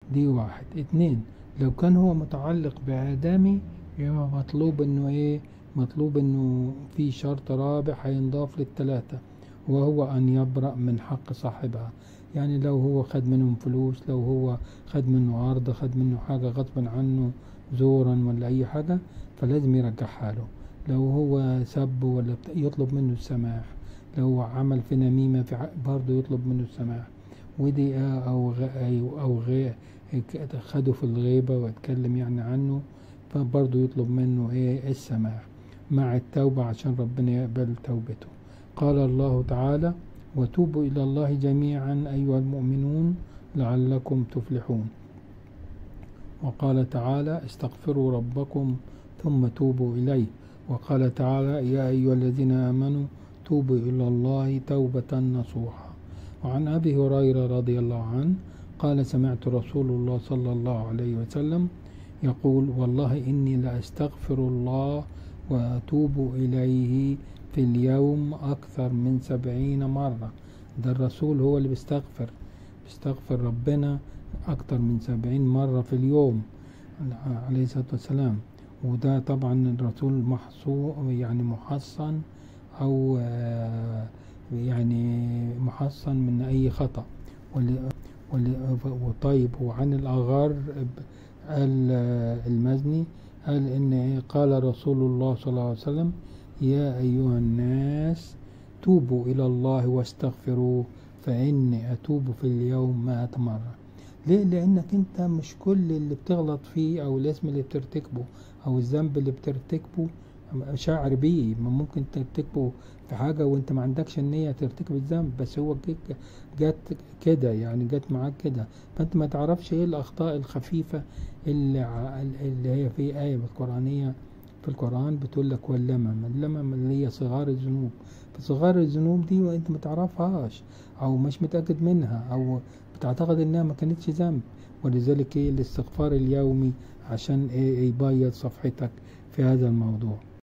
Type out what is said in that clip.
دي واحد اتنين لو كان هو متعلق بآدمي يبقى مطلوب انه ايه مطلوب انه في شرط رابع هينضاف للتلاتة وهو ان يبرأ من حق صاحبها يعني لو هو خد منهم فلوس لو هو خد منه عرض خد منه حاجة غصبا عنه زورا ولا اي حاجة فلازم يرجعها له لو هو سب ولا بت- يطلب منه السماح لو هو عمل في نميمة في حق- برضه يطلب منه السماح ودي آه او غ... أو- او غ... خده في الغيبة واتكلم يعني عنه فبرضه يطلب منه ايه السماح مع التوبة عشان ربنا يقبل توبته قال الله تعالى وتوبوا إلى الله جميعا أيها المؤمنون لعلكم تفلحون وقال تعالى استغفروا ربكم ثم توبوا إليه وقال تعالى يا أيها الذين آمنوا توبوا إلى الله توبة نصوحا وعن أبي هريرة رضي الله عنه قال سمعت رسول الله صلى الله عليه وسلم يقول والله إني لأستغفر الله وأتوب إليه في اليوم أكثر من سبعين مرة ده الرسول هو اللي بيستغفر بيستغفر ربنا أكثر من سبعين مرة في اليوم عليه الصلاة والسلام وده طبعا الرسول محصو يعني محصن أو آه، يعني محصن من أي خطأ ول- ول- وطيب وعن الأغار قال آه، المزني قال إن قال رسول الله صلى الله عليه وسلم يا أيها الناس توبوا إلى الله واستغفروه فإني أتوب في اليوم مائة مرة ليه؟ لأنك أنت مش كل اللي بتغلط فيه أو الاسم اللي بترتكبه أو الذنب اللي بترتكبه شاعر بيه ما ممكن ترتكبه في حاجة وأنت ما عندكش النية ترتكب الذنب بس هو جت- جت كده يعني جت معاك كده فأنت ما تعرفش إيه الأخطاء الخفيفة اللي, ع- اللي هي في آية القرآنية في القرآن بتقول لك واللمم اللمم اللي هي صغار الذنوب فصغار الذنوب دي وانت ما تعرفهاش او مش متأكد منها او بتعتقد انها ما كانتش ذنب ولذلك ايه الاستغفار اليومي عشان ايه يبيض صفحتك في هذا الموضوع